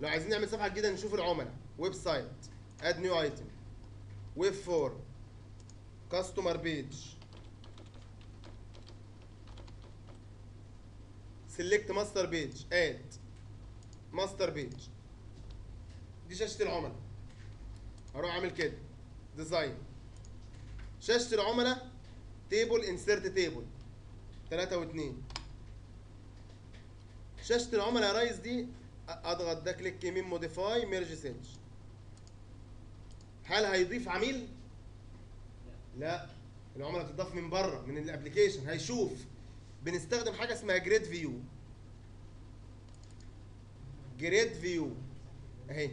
لو عايزين نعمل صفحه جديده نشوف العملاء ويب سايت اد نيو ايتم ويب فورم كاستمر بيج سيلكت ماستر بيج اد ماستر بيج دي شاشه العملاء هروح اعمل كده ديزاين شاشه العملاء تيبل انسيرت تيبل 3 و2 شاشه العملاء يا ريس دي اضغط ده كليك يمين موديفاي ميرج سيلز هل هيضيف عميل لا العملاء بتضاف من بره من الابلكيشن هيشوف بنستخدم حاجه اسمها جريد فيو جريد فيو اهي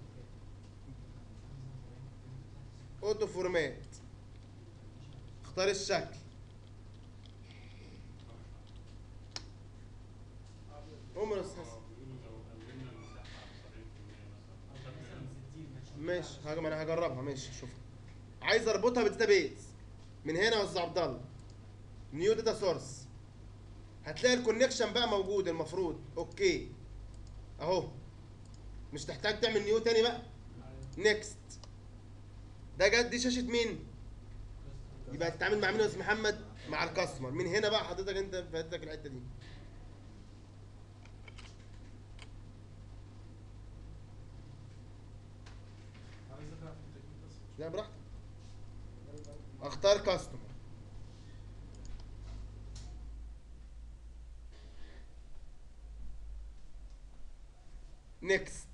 اوتو فورمات اختار الشكل عمر استاذ ماشي هاجي ما انا هجربها ماشي شوف عايز اربطها بالداتابيز من هنا يا استاذ عبد الله نيو داتا سورس هتلاقي الكونكشن بقى موجود المفروض اوكي اهو مش تحتاج تعمل نيو تاني بقى نيكست ده جت دي شاشه مين يبقى تتعامل مع مين يا استاذ محمد مع الكاستمر من هنا بقى حضرتك انت فاتتك الحته دي عايز اقرا في التكنيك بس لا براحتك اختار كاستمر نيكست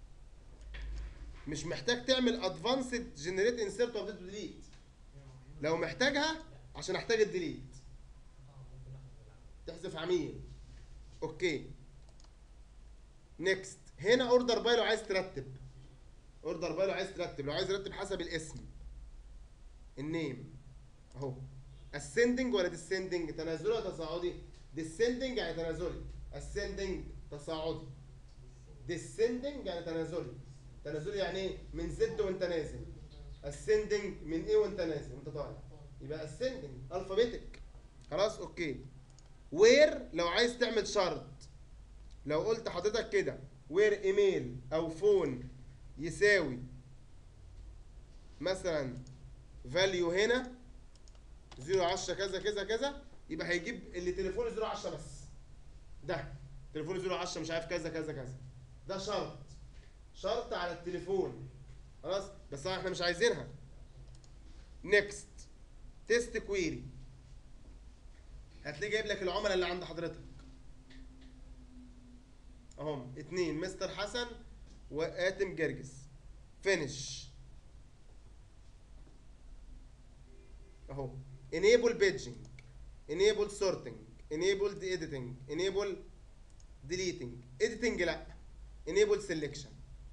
مش محتاج تعمل ادفانسد جنريت انسيرت وابديت ديليت لو محتاجها عشان احتاج الديليت تحذف عميل اوكي نيكست هنا اوردر باي لو عايز ترتب اوردر باي لو عايز ترتب لو عايز ترتب حسب الاسم النيم اهو ascending ولا descending تنازلي ولا تصاعدي descending يعني تنازلي ascending تصاعدي descending يعني تنازلي تنازلي يعني ايه من زد وانت نازل ascending من ايه وانت نازل وانت طالع يبقى ascending alphabetic خلاص اوكي where لو عايز تعمل شرط لو قلت حضرتك كده where ايميل او فون يساوي مثلا فاليو هنا 0 10 كذا كذا كذا يبقى هيجيب اللي تليفون 0 10 بس ده تليفون 0 10 مش عارف كذا كذا كذا ده شرط شرط على التليفون خلاص بس احنا مش عايزينها نيكست تيست كويري هتلاقيه جايب لك العملاء اللي عند حضرتك اهم اتنين مستر حسن وآتم جرجس فينش اهو enable paging enable sorting enable editing enable deleting editing لا enable selection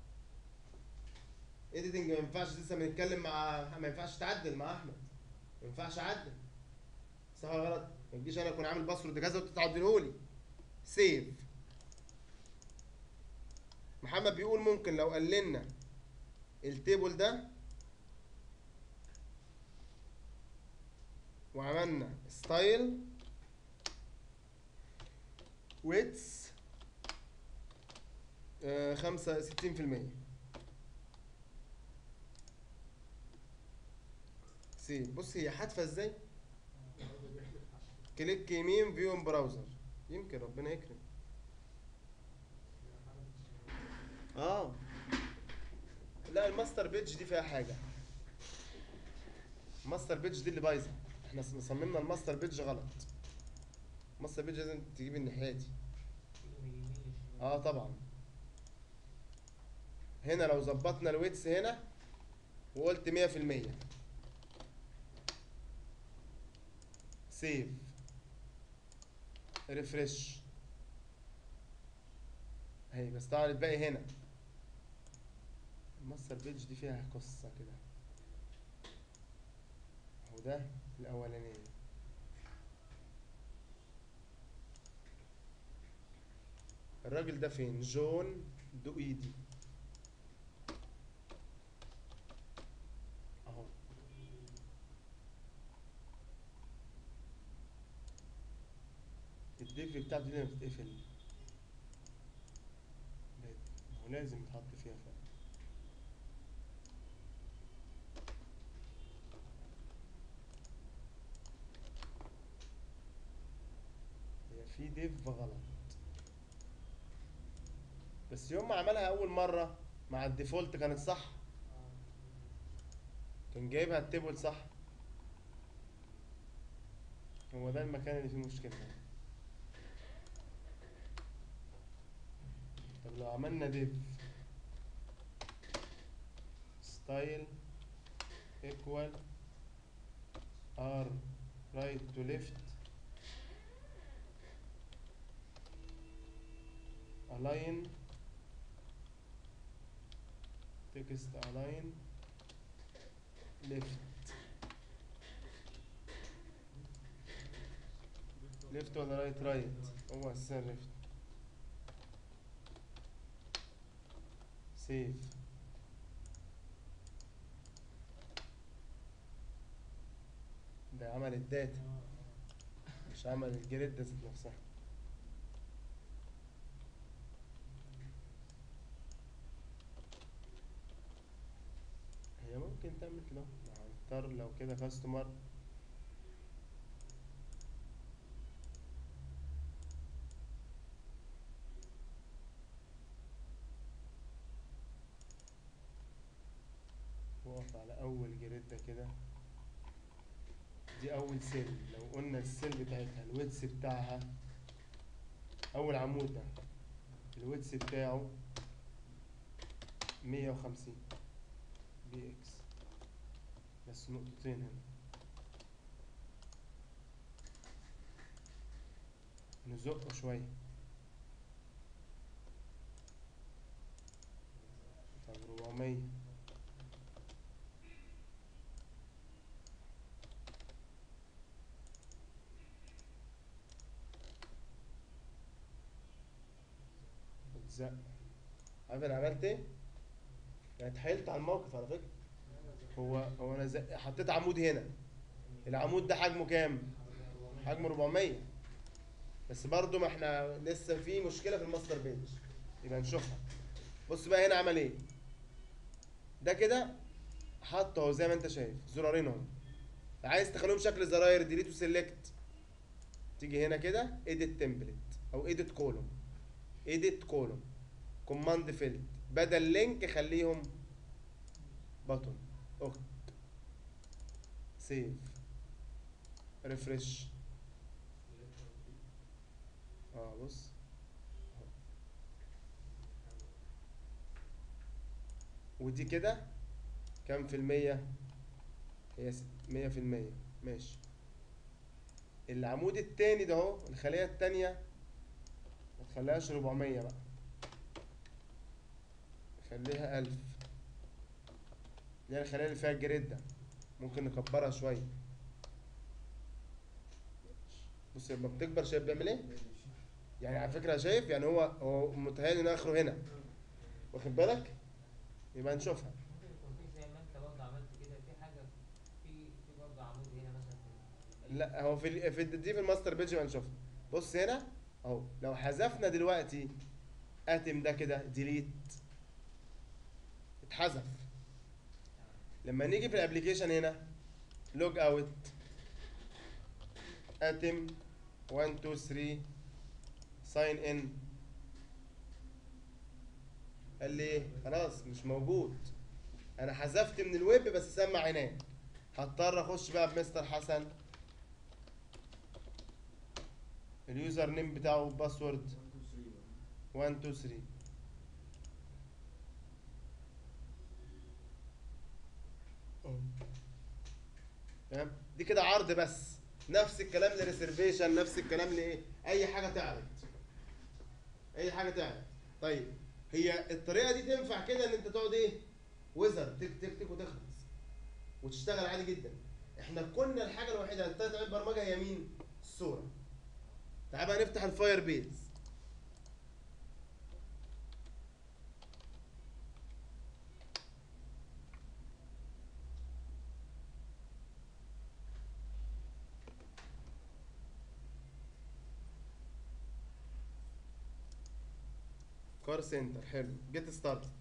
editing ما ينفعش لسه بنتكلم مع ما ينفعش تعدل مع احمد ما ينفعش اعدل صح ولا غلط ما تجيش انا اكون عامل باسورد كذا وتتعدله لي سيف محمد بيقول ممكن لو قللنا التيبل ده وعملنا ستايل ويتس خمسة ستين في المية سيب بص هي حادفة ازاي كليك يمين فيو براوزر يمكن ربنا يكرم اه لا الماستر بيج دي فيها حاجه الماستر بيج دي اللي بايظه احنا صممنا الماستر بيج غلط الماستر بيج لازم تجيب الناحيه دي اه طبعا هنا لو ظبطنا الويتس هنا وقلت 100% سيف ريفرش اهي بس طبعا الباقي هنا الماستر بيج دي فيها قصة كده اهو ده الأولانية الراجل ده فين؟ جون دويدي اهو الديف بتاعته دي لما بتتقفل لازم يتحط فيها فعلا هي في ديف غلط بس يوم ما عملها اول مره مع الديفولت كانت صح كان جايبها التيبل صح هو ده المكان اللي فيه مشكلة طب لو عملنا div style equal r right to left align text align left ليفت ولا رايت رايت هو اساسا ليفت سيف ده عمل الداتا مش عمل الجريد ذات نفسها هي ممكن تعمل كده هنختار لو كده كاستمر واقف على اول جريدة كده دي اول سيل لو قلنا السيل بتاعتها الويدث بتاعها اول عمود ده الويدث بتاعه مية وخمسين بي اكس بس نقطتين هنا نزقه شوية طب ربعمية اتزق عارف انا عملت ايه؟ يعني اتحايلت على الموقف على فكرة هو هو انا زق حطيت عمود هنا العمود ده حجمه كام؟ حجمه 400 بس برضو ما احنا لسه في مشكلة في الماستر بيج يبقى نشوفها بص بقى هنا عمل ايه ده كده حط اهو زي ما انت شايف زرارين اهو عايز تخليهم شكل زراير ديليت وسيلكت تيجي هنا كده edit template او edit column edit column command field بدل لينك خليهم بطن اوك سيف ريفرش اه بص أهو. ودي كده كام في المية هي س- مية في المية ماشي العمود التاني ده اهو الخلية التانية ما تخليهاش 400 بقى خليها 1000 دي الخلية اللي فيها الجريد ده ممكن نكبرها شوية بص لما بتكبر شايف بيعمل ايه؟ يعني على فكرة شايف يعني هو هو متهيألي ان اخره هنا واخد بالك؟ يبقى نشوفها ممكن يكون في زي ما انت برضه عملت كده في حاجه في في برضه عمود هنا مثلا في لا هو في ال- في ال- دي في الماستر بيج يبقى نشوفها بص هنا اهو لو حذفنا دلوقتي اتم ده كده ديليت اتحذف لما نيجي في الابليكيشن هنا لوج اوت اتم 1 2 3 ساين ان قال لي ايه خلاص مش موجود انا حذفت من الويب بس سمع عناد هضطر اخش بقى بمستر حسن اليوزر نيم بتاعه باسورد 1 2 3 تمام دي كده عرض بس نفس الكلام لريسيرفيشن نفس الكلام لايه اي حاجه تعرض اي حاجه تعرض طيب هي الطريقه دي تنفع كده ان انت تقعد ايه ويزر تك تك تك وتخلص وتشتغل عادي جدا احنا كنا الحاجه الوحيده اللي ابتدت تعمل برمجه هي مين الصوره تعال بقى نفتح الفاير بيز كار سنتر حلو جيت ستارتد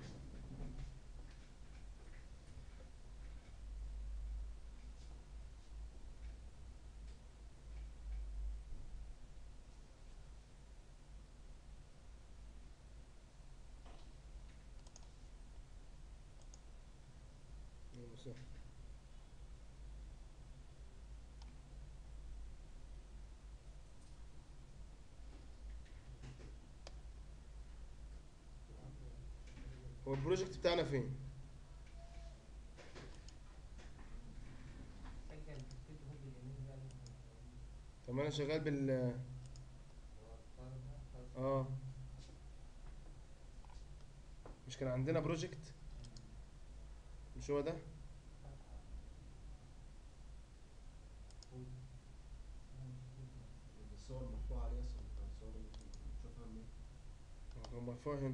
هو البروجكت بتاعنا فين؟ سجل تكتبه باليمين بقى اللي احنا مش طب ما انا شغال بال هو اختار ده اختار اه مش كان عندنا بروجكت مش هو ده الصور مرفوعة عليه اصلا الصور اللي بتشوفها منين هو كان مرفوع هنا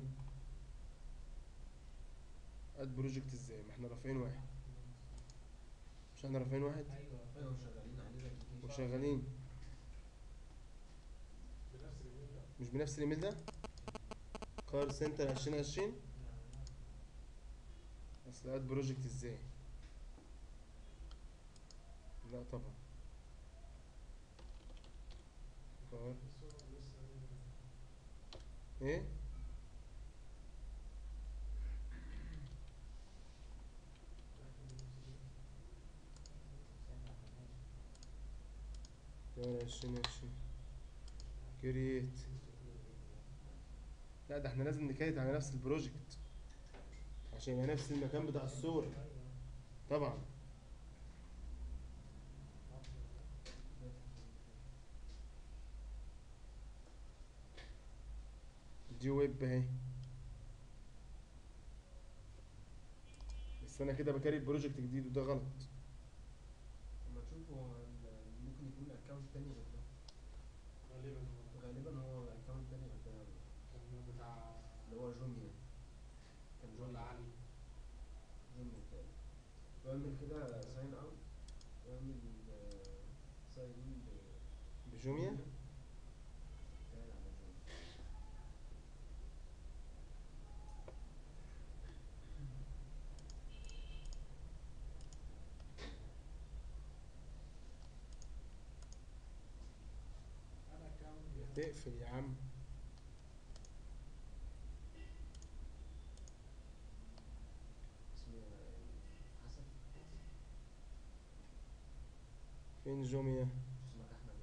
اد بروجكت ازاي ما احنا رافعين واحد مش احنا رافعين واحد ايوه ايوه شغالين عليه الابلكيشن وشغالين بنفس الايميل ده مش بنفس الايميل ده كار سنتر 2020 اصل اد بروجكت ازاي لا طبعا كار الصورة لسه ايه كار 2020 كرييت لا ده احنا لازم نكريت على نفس البروجكت عشان يبقى نفس المكان بتاع الصورة طبعا دي ويب اهي بس انا كده بكريت بروجكت جديد وده غلط لما تشوف هو ال- ممكن يكون اكونت تاني غير ده غالبا هو غالبا هو اكونت تاني غير ده كان بتاع اللي هو جوميا كان ولا جوميا علي جوميا تاني واعمل كده ساين اوت واعمل ساين ان بجوميا تعال على جوميا انا كام تقفل يا عم اسمه حسن فين جوميا اسمك احمد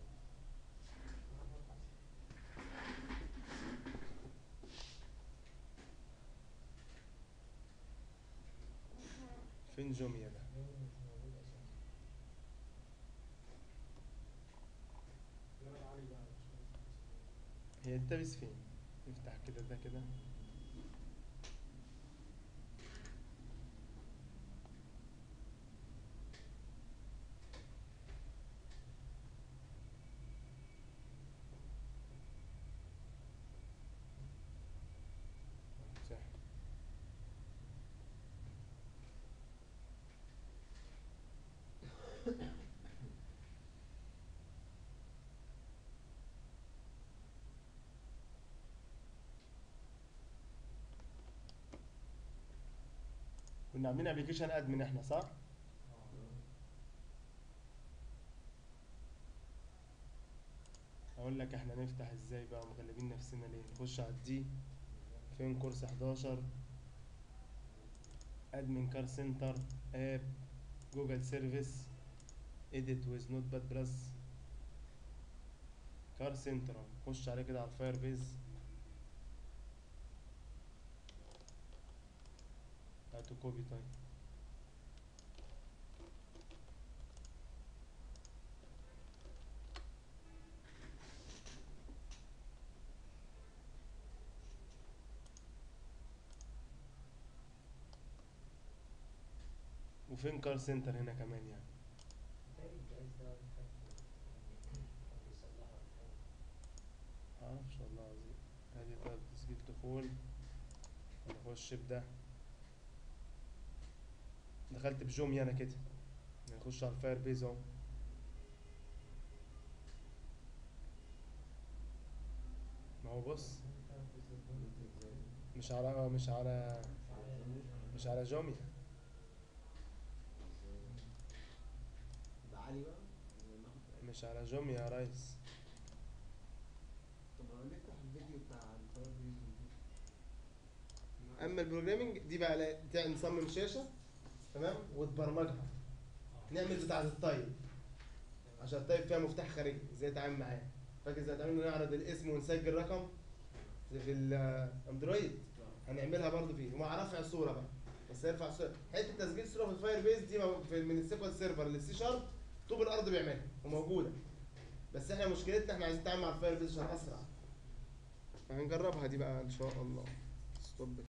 فين جوميا ده لا علي بقى مش عارف. هي الدبس فين نفتح كده ده كده صح. كنا عاملين ابلكيشن ادمن احنا صح؟ اقول لك احنا نفتح ازاي بقى مغلبين نفسنا ليه نخش على الدي فين كورس 11 ادمن كار سنتر اب جوجل سيرفيس اديت ويز نوت باد بلس كار سنتر اهو. خش عليه كده على الفاير بيز هاتوا كوبي طيب وفين كار سنتر هنا كمان يعني تاني الجهاز ده محتاج يعني حد يصلحه ولا حاجة. معرفش والله العظيم ادي طيب تسجيل دخول نخش بده دخلت بجومي انا كده نخش على الفاير بيز اهو ما هو بص انت ازاي مش على اه مش على مش على جوميا يبقى عالي بقى ولا ناخد مش على جوميا يا ريس طب ما نفتح الفيديو بتاع الفاير بيز اما البروجرامينج دي بقى لا- بتاع نصمم شاشه تمام وتبرمجها نعمل بتاعه الطيب عشان الطيب فيها مفتاح خارجي ازاي نتعامل معاه فاكر ازاي نتعامل نعرض الاسم ونسجل رقم زي في الاندرويد هنعملها برضو فيه ومع رفع الصوره بقى بس يرفع الصوره حته تسجيل صوره في الفاير بيز دي مو- في من السيكوال سيرفر للسي شارب طوب الارض بيعملها وموجوده بس احنا مشكلتنا احنا عايزين نتعامل مع الفاير بيز عشان اسرع هنجربها دي بقى ان شاء الله ستوب